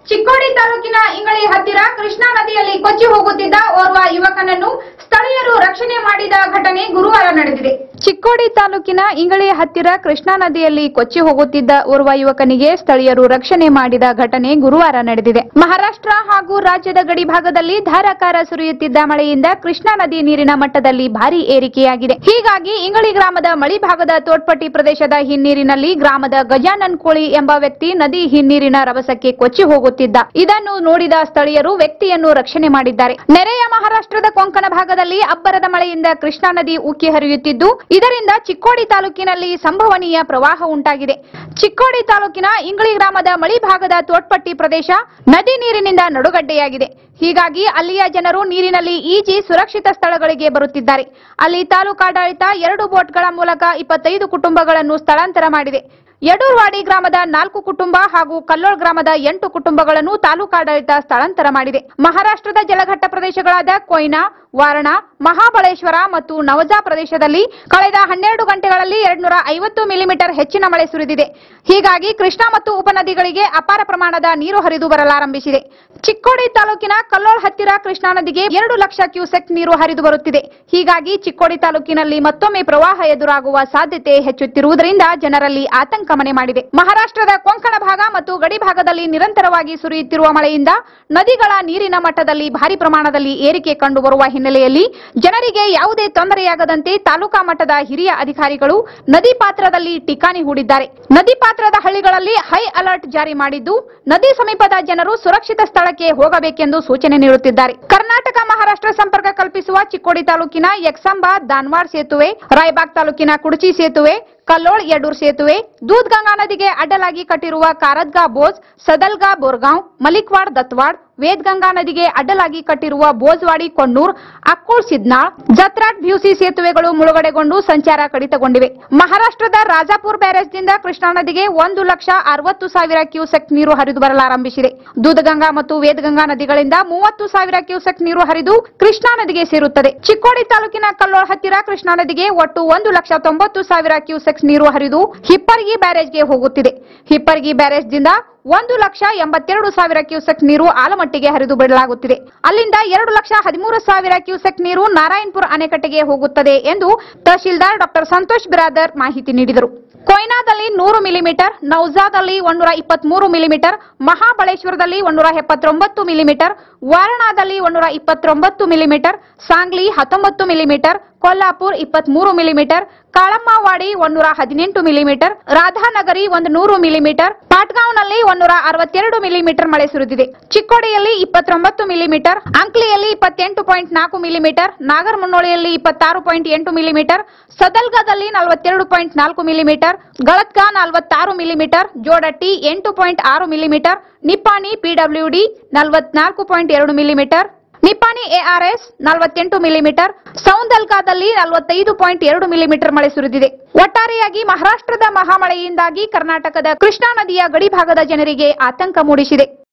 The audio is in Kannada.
ಚಿಕ್ಕೋಡಿ ತಾಲೂಕಿನ ಇಂಗಳಿ ಹತ್ತಿರ ಕೃಷ್ಣಾ ನದಿಯಲ್ಲಿ ಕೊಚ್ಚಿ ಹೋಗುತ್ತಿದ್ದ ಓರ್ವ ಯುವಕನನ್ನು ಸ್ಥಳೀಯರು ರಕ್ಷಣೆ ಮಾಡಿದ ಘಟನೆ ಗುರುವಾರ ನಡೆದಿದೆ ಚಿಕ್ಕೋಡಿ ತಾಲೂಕಿನ ಇಂಗಳಿ ಹತ್ತಿರ ಕೃಷ್ಣಾ ನದಿಯಲ್ಲಿ ಕೊಚ್ಚಿ ಹೋಗುತ್ತಿದ್ದ ಓರ್ವ ಯುವಕನಿಗೆ ಸ್ಥಳೀಯರು ರಕ್ಷಣೆ ಮಾಡಿದ ಘಟನೆ ಗುರುವಾರ ನಡೆದಿದೆ ಮಹಾರಾಷ್ಟ್ರ ಹಾಗೂ ರಾಜ್ಯದ ಗಡಿ ಭಾಗದಲ್ಲಿ ಧಾರಾಕಾರ ಸುರಿಯುತ್ತಿದ್ದ ಮಳೆಯಿಂದ ಕೃಷ್ಣಾ ನದಿ ನೀರಿನ ಮಟ್ಟದಲ್ಲಿ ಭಾರಿ ಏರಿಕೆಯಾಗಿದೆ ಹೀಗಾಗಿ ಇಂಗಳಿ ಗ್ರಾಮದ ಮಳಿ ಭಾಗದ ತೋಟ್ಪಟ್ಟಿ ಪ್ರದೇಶದ ಹಿನ್ನೀರಿನಲ್ಲಿ ಗ್ರಾಮದ ಗಜಾನನ್ ಕೋಳಿ ಎಂಬ ವ್ಯಕ್ತಿ ನದಿ ಹಿನ್ನೀರಿನ ರಭಸಕ್ಕೆ ಕೊಚ್ಚಿ ಹೋಗುತ್ತಿದ್ದ ಇದನ್ನು ನೋಡಿದ ಸ್ಥಳೀಯರು ವ್ಯಕ್ತಿಯನ್ನು ರಕ್ಷಣೆ ಮಾಡಿದ್ದಾರೆ ನೆರೆಯ ಮಹಾರಾಷ್ಟ್ರದ ಕೊಂಕಣ ಭಾಗದಲ್ಲಿ ಅಬ್ಬರದ ಮಳೆಯಿಂದ ಕೃಷ್ಣಾ ನದಿ ಉಕ್ಕಿ ಹರಿಯುತ್ತಿದ್ದು ಇದರಿಂದ ಚಿಕ್ಕೋಡಿ ತಾಲೂಕಿನಲ್ಲಿ ಸಂಭವನೀಯ ಪ್ರವಾಹ ಉಂಟಾಗಿದೆ ಚಿಕ್ಕೋಡಿ ತಾಲೂಕಿನ ಇಂಗಳಿ ಗ್ರಾಮದ ಮಳಿ ಭಾಗದ ತೋಟ್ಪಟ್ಟಿ ಪ್ರದೇಶ ನದಿ ನೀರಿನಿಂದ ನಡುಗಡ್ಡೆಯಾಗಿದೆ ಹೀಗಾಗಿ ಅಲ್ಲಿಯ ಜನರು ನೀರಿನಲ್ಲಿ ಈಜಿ ಸುರಕ್ಷಿತ ಸ್ಥಳಗಳಿಗೆ ಬರುತ್ತಿದ್ದಾರೆ ಅಲ್ಲಿ ತಾಲೂಕಾಡಳಿತ ಎರಡು ಬೋಟ್ಗಳ ಮೂಲಕ ಇಪ್ಪತ್ತೈದು ಕುಟುಂಬಗಳನ್ನು ಸ್ಥಳಾಂತರ ಮಾಡಿದೆ ಯಡೂರ್ವಾಡಿ ಗ್ರಾಮದ ನಾಲ್ಕು ಕುಟುಂಬ ಹಾಗೂ ಕಲ್ಲೋಳ್ ಗ್ರಾಮದ ಎಂಟು ಕುಟುಂಬಗಳನ್ನು ತಾಲೂಕಾಡಳಿತ ಸ್ಥಳಾಂತರ ಮಾಡಿದೆ ಮಹಾರಾಷ್ಟ್ರದ ಜಲಘಟ್ಟ ಪ್ರದೇಶಗಳಾದ ಕೊಯ್ನಾ ವಾರಣಾ ಮಹಾಬಳೇಶ್ವರ ಮತ್ತು ನವಜಾ ಪ್ರದೇಶದಲ್ಲಿ ಕಳೆದ ಹನ್ನೆರಡು ಗಂಟೆಗಳಲ್ಲಿ ಎರಡ್ನೂರ ಐವತ್ತು ಮಿಲಿಮೀಟರ್ ಹೆಚ್ಚಿನ ಮಳೆ ಸುರಿದಿದೆ ಹೀಗಾಗಿ ಕೃಷ್ಣಾ ಮತ್ತು ಉಪನದಿಗಳಿಗೆ ಅಪಾರ ಪ್ರಮಾಣದ ನೀರು ಹರಿದು ಬರಲಾರಂಭಿಸಿದೆ ಚಿಕ್ಕೋಡಿ ತಾಲೂಕಿನ ಕಲ್ಲೋಳ್ ಹತ್ತಿರ ಕೃಷ್ಣಾ ನದಿಗೆ ಎರಡು ಲಕ್ಷ ಕ್ಯೂಸೆಕ್ ನೀರು ಹರಿದು ಬರುತ್ತಿದೆ ಹೀಗಾಗಿ ಚಿಕ್ಕೋಡಿ ತಾಲೂಕಿನಲ್ಲಿ ಮತ್ತೊಮ್ಮೆ ಪ್ರವಾಹ ಎದುರಾಗುವ ಸಾಧ್ಯತೆ ಹೆಚ್ಚುತ್ತಿರುವುದರಿಂದ ಜನರಲ್ಲಿ ಆತಂಕ ಮನೆ ಮಾಡಿದೆ ಮಹಾರಾಷ್ಟ್ರದ ಕೊಂಕಣ ಭಾಗ ಮತ್ತು ಗಡಿ ಭಾಗದಲ್ಲಿ ನಿರಂತರವಾಗಿ ಸುರಿಯುತ್ತಿರುವ ಮಳೆಯಿಂದ ನದಿಗಳ ನೀರಿನ ಮಟ್ಟದಲ್ಲಿ ಭಾರಿ ಪ್ರಮಾಣದಲ್ಲಿ ಏರಿಕೆ ಕಂಡುಬರುವ ಹಿನ್ನೆಲೆಯಲ್ಲಿ ಜನರಿಗೆ ಯಾವುದೇ ತೊಂದರೆಯಾಗದಂತೆ ತಾಲೂಕಾ ಮಟ್ಟದ ಹಿರಿಯ ಅಧಿಕಾರಿಗಳು ನದಿ ಪಾತ್ರದಲ್ಲಿ ಟಿಕಾಣಿ ಹೂಡಿದ್ದಾರೆ ನದಿ ಪಾತ್ರದ ಹಳ್ಳಿಗಳಲ್ಲಿ ಹೈ ಅಲರ್ಟ್ ಜಾರಿ ಮಾಡಿದ್ದು ನದಿ ಸಮೀಪದ ಜನರು ಸುರಕ್ಷಿತ ಸ್ಥಳಕ್ಕೆ ಹೋಗಬೇಕೆಂದು ಸೂಚನೆ ನೀಡುತ್ತಿದ್ದಾರೆ ಕರ್ನಾಟಕ ಮಹಾರಾಷ್ಟ್ರ ಸಂಪರ್ಕ ಕಲ್ಪಿಸುವ ಚಿಕ್ಕೋಡಿ ತಾಲೂಕಿನ ಯಕ್ಷಂಬ ದಾನ್ವಾಡ್ ಸೇತುವೆ ರಾಯಬಾಗ್ ತಾಲೂಕಿನ ಕುಡಚಿ ಸೇತುವೆ ಕಲ್ಲೋಳ್ ಯಡೂರ್ ಸೇತುವೆ ದೂದ್ಗಂಗಾ ನದಿಗೆ ಅಡ್ಡಲಾಗಿ ಕಟ್ಟಿರುವ ಕಾರದ್ಗಾ ಬೋಜ್ ಸದಲ್ಗಾ ಬೋರ್ಗಾಂವ್ ಮಲಿಕ್ವಾಡ್ ದತ್ವಾಡ್ ವೇದ್ಗಂಗಾ ನದಿಗೆ ಅಡ್ಡಲಾಗಿ ಕಟ್ಟಿರುವ ಬೋಜ್ವಾಡಿ ಕೊಣ್ಣೂರ್ ಅಕ್ಕೋಳ್ ಸಿದ್ನಾಳ್ ಜತ್ರಾಟ್ ಭ್ಯೂಸಿ ಸೇತುವೆಗಳು ಮುಳುಗಡೆಗೊಂಡು ಸಂಚಾರ ಕಡಿತಗೊಂಡಿವೆ ಮಹಾರಾಷ್ಟ್ರದ ರಾಜಾಪುರ್ ಬ್ಯಾರೇಜ್ನಿಂದ ಕೃಷ್ಣಾ ನದಿಗೆ ಒಂದು ಲಕ್ಷ ಅರವತ್ತು ಸಾವಿರ ಕ್ಯೂಸೆಕ್ ನೀರು ಹರಿದು ಬರಲಾರಂಭಿಸಿದೆ ದೂದಗಂಗಾ ಮತ್ತು ವೇದಗಂಗಾ ನದಿಗಳಿಂದ ಮೂವತ್ತು ಸಾವಿರ ಕ್ಯೂಸೆಕ್ ನೀರು ಹರಿದು ಕೃಷ್ಣಾ ನದಿಗೆ ಸೇರುತ್ತದೆ ಚಿಕ್ಕೋಡಿ ತಾಲೂಕಿನ ಕಲ್ಲೋಳ್ ಹತ್ತಿರ ಕೃಷ್ಣಾ ನದಿಗೆ ಒಟ್ಟು ಒಂದು ಲಕ್ಷ ತೊಂಬತ್ತು ಸಾವಿರ ಕ್ಯೂಸೆಕ್ಸ್ ನೀರು ಹರಿದು ಹಿಪ್ಪರ್ಗಿ ಬ್ಯಾರೇಜ್ಗೆ ಹೋಗುತ್ತಿದೆ ಹಿಪ್ಪರ್ಗಿ ಬ್ಯಾರೇಜ್ದಿಂದ ಒಂದು ಲಕ್ಷ ಎಂಬತ್ತೆರಡು ಸಾವಿರ ಕ್ಯೂಸೆಕ್ ನೀರು ಆಲಮಟ್ಟಿಗೆ ಹರಿದು ಬಿಡಲಾಗುತ್ತಿದೆ ಅಲ್ಲಿಂದ ಎರಡು ಲಕ್ಷ ಹದಿಮೂರು ಸಾವಿರ ಕ್ಯೂಸೆಕ್ ನೀರು ನಾರಾಯಣಪುರ ಅಣೆಕಟ್ಟೆಗೆ ಹೋಗುತ್ತದೆ ಎಂದು ತಹಶೀಲ್ದಾರ್ ಡಾಕ್ಟರ್ ಸಂತೋಷ್ ಬಿರಾದರ್ ಮಾಹಿತಿ ನೀಡಿದರು ಕೊಯ್ನಾದಲ್ಲಿ ನೂರು ಮಿಲಿಮೀಟರ್ ನೌಜಾದಲ್ಲಿ ಒಂದೂರ ಇಪ್ಪತ್ಮೂರು ಮಿಲಿಮೀಟರ್ ಮಹಾಬಳೇಶ್ವರದಲ್ಲಿ ಒಂದೂರ ಎಪ್ಪತ್ತೊಂಬತ್ತು ಮಿಲಿಮೀಟರ್ ವಾರಣಾದಲ್ಲಿ ಒಂದೂರ ಇಪ್ಪತ್ತೊಂಬತ್ತು ಮಿಲಿಮೀಟರ್ ಸಾಂಗ್ಲಿ ಹತ್ತೊಂಬತ್ತು ಮಿಲಿಮೀಟರ್ ಕೊಲ್ಲಾಪುರ್ ಇಪ್ಪತ್ಮೂರು ಮಿಲಿಮೀಟರ್ ಕಾಳಮ್ಮವಾಡಿ ಒಂದೂರ ಹದಿನೆಂಟು ಮಿಲಿಮೀಟರ್ ರಾಧಾನಗರಿ ಒಂದು ನೂರು ಮಿಲಿಮೀಟರ್ ಪಾಟ್ಗಾಂವ್ನಲ್ಲಿ ಒಂದೂರ ಅರವತ್ತೆರಡು ಮಿಲಿಮೀಟರ್ ಮಳೆ ಸುರಿದಿದೆ ಚಿಕ್ಕೋಡಿಯಲ್ಲಿ ಇಪ್ಪತ್ತೊಂಬತ್ತು ಮಿಲಿಮೀಟರ್ ಅಂಕ್ಲಿಯಲ್ಲಿ ಇಪ್ಪತ್ತೆಂಟು ಪಾಯಿಂಟ್ ನಾಲ್ಕು ಮಿಲಿಮೀಟರ್ ನಾಗರಮುನ್ನೋಳಿಯಲ್ಲಿ ಇಪ್ಪತ್ತಾರು ಪಾಯಿಂಟ್ ಎಂಟು ಮಿಲಿಮೀಟರ್ ಸದಲ್ಗಾದಲ್ಲಿ ನಲವತ್ತೆರಡು ಪಾಯಿಂಟ್ ನಾಲ್ಕು ಮಿಲಿಮೀಟರ್ ಗಳತ್ಕಾ ನಲವತ್ತಾರು ಮಿಲಿಮೀಟರ್ ಜೋಡಟ್ಟಿ ಎಂಟು ಪಾಯಿಂಟ್ ಆರು ಮಿಲಿಮೀಟರ್ ನಿಪ್ಪಾಣಿ ಪಿಡಬ್ಲ್ಯೂಡಿ ನಲವತ್ನಾಲ್ಕು ಪಾಯಿಂಟ್ ಎರಡು ಮಿಲಿಮೀಟರ್ ನಿಪ್ಪಾಣಿ ಎಆರ್ಎಸ್ ನಲವತ್ತೆಂಟು ಮಿಲಿಮೀಟರ್ ಸೌಂದಲ್ಕಾದಲ್ಲಿ ನಲವತ್ತೈದು ಪಾಯಿಂಟ್ ಎರಡು ಮಿಲಿಮೀಟರ್ ಮಳೆ ಸುರಿದಿದೆ ಒಟ್ಟಾರೆಯಾಗಿ ಮಹಾರಾಷ್ಟ್ರದ ಮಹಾಮಳೆಯಿಂದಾಗಿ ಕರ್ನಾಟಕದ ಕೃಷ್ಣಾ ನದಿಯ ಗಡಿ ಭಾಗದ ಜನರಿಗೆ ಆತಂಕ ಮೂಡಿಸಿದೆ